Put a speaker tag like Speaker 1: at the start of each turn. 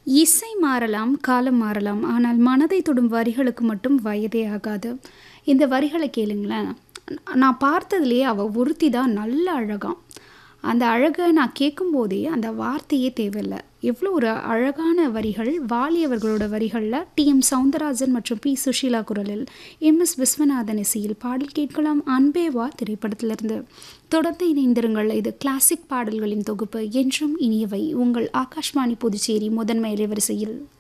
Speaker 1: இசை மாறலாம் காலம் மாறலாம் ஆனால் மனதை தொடும் வரிகளுக்கு மட்டும் வயதே ஆகாது இந்த வரிகளை கேளுங்களேன் நான் பார்த்ததுலேயே அவள் ஒருத்தி தான் நல்ல அழகாம் அந்த அழகை நான் கேட்கும்போதே அந்த வார்த்தையே தேவையில்லை எவ்வளோ ஒரு அழகான வரிகள் வாலி அவர்களோட வரிகளில் டி எம் சவுந்தரராஜன் மற்றும் பி சுஷீலா குரலில் எம் எஸ் விஸ்வநாதன் இசையில் பாடல் கேட்கலாம் அன்பேவா திரைப்படத்திலிருந்து தொடர்ந்து இணைந்திருங்கள் இது கிளாசிக் பாடல்களின் தொகுப்பு என்றும் இனியவை உங்கள் ஆகாஷ்வாணி புதுச்சேரி முதன்மை அலைவரிசையில்